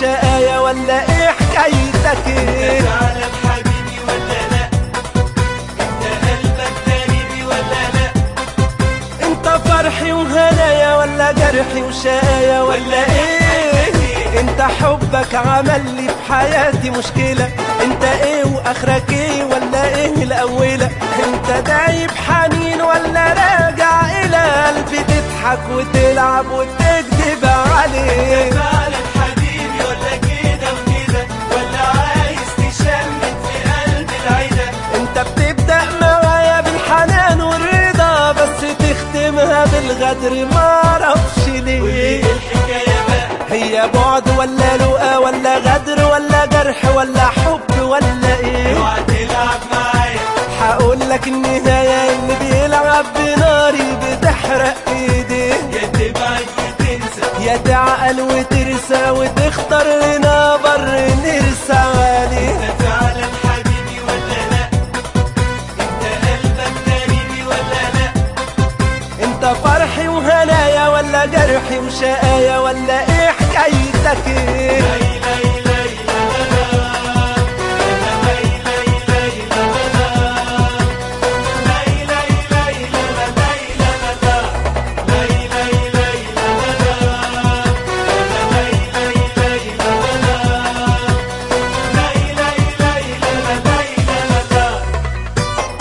وشقايا ولا ايه حكايتك ايه فعلا حبيبي ولا لا انت قلبك غريبي ولا لا انت فرحي وهنايا ولا جرحي وشقايا ولا ايه انت حبك عمل لي في حياتي مشكلة انت ايه واخرك ايه ولا ايه الاولى انت دايب حنين ولا راجع الى قلبي تضحك وتلعب وتكذب عليه فعلا حبيبي ولا كده وكده ولا عايز تشمت في قلب العيدة انت بتبدأ معايا بالحنان والرضا بس تختمها بالغدر معرفش ليه وايه الحكاية بقى هي بعد ولا لقا ولا غدر ولا جرح ولا حب ولا ايه اوعى تلعب معايا هقول لك النهاية اللي بيلعب بناري بتحرق ايديه يا تبعد وتنسى يا تعقل وترسى وتختار لنا بر نرسى عليه انت فعلا حبيبي ولا لا انت قلبك غريبي ولا لا انت فرحي وهنايا ولا جرحي وشقايا ولا ايه حكايتك ايه لي لي لي لا لا لا لي لي لي لا لا لا لي لي لي لا لا لي لا لا لي لي لي لا لا لا لي لي لي لا لا لي لي لي لا لا لي لا لا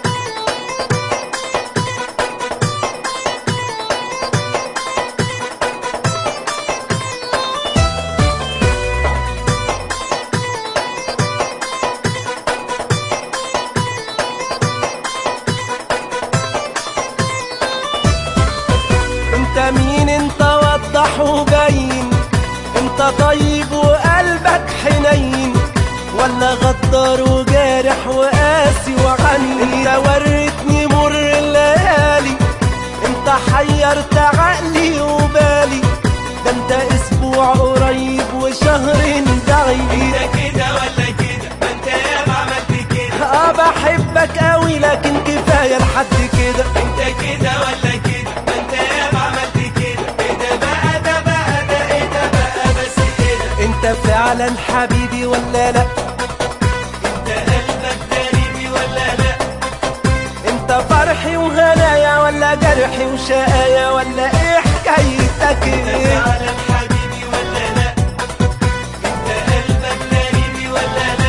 انت مين انت وضح وبين انت طيب وقلبك حنين ولا غدار وجارح وقاسي وعنين انت وريتني مر الليالي انت حيرت عقلي وبالي ده انت اسبوع قريب وشهر بعيد انت كده ولا كده ما انت ياما عملت كده اه بحبك قوي لكن كفايه لحد كده انت كده ولا كده ما انت ياما عملت كده ايه ده بقى ده بقى ده ايه ده بقى بس كده انت فعلا حبيبي ولا لا انت قلبك غريبي ولا لا انت فرحي وهنايا ولا جرحي وشقايا ولا ايه حكايتك انت ايه فعلا حبيبي ولا لا انت قلبك غريبي ولا لا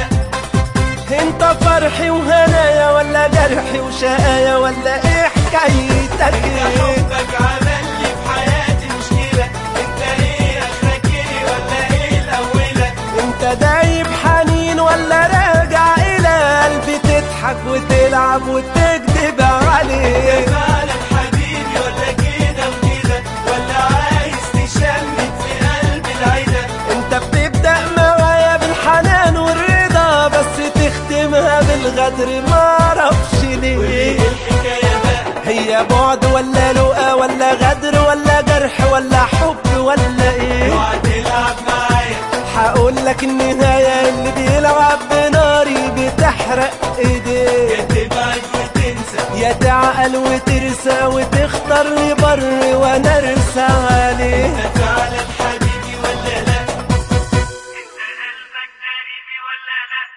انت فرحي وهنايا ولا جرحي وشقايا ولا ايه حكايتك انت ايه حبك عمل لي في حياتي مشكلة انت ايه اخرك ايه ولا ايه الاولى انت دايب حنين ولا راجع الى قلبي تضحك وتلعب وتكذب عليه فعلا حبيبي ولا كده وكده ولا عايز تشمت في قلب العيدة انت بتبدأ معايا بالحنان والرضا بس تختمها بالغدر معرفش ليه وايه الحكاية بقى هي بعد ولا لقا ولا غدر ولا جرح ولا حب ولا ايه اوعى تلعب معايا هقول لك النهاية اللي بيلعب بناري بتحرق ايديه يا تبعد وتنسى يا تعقل وترسى وتختار لي بر وانا ارسى عليه انت فعلا حبيبي ولا لا انت قلبك غريبي ولا لا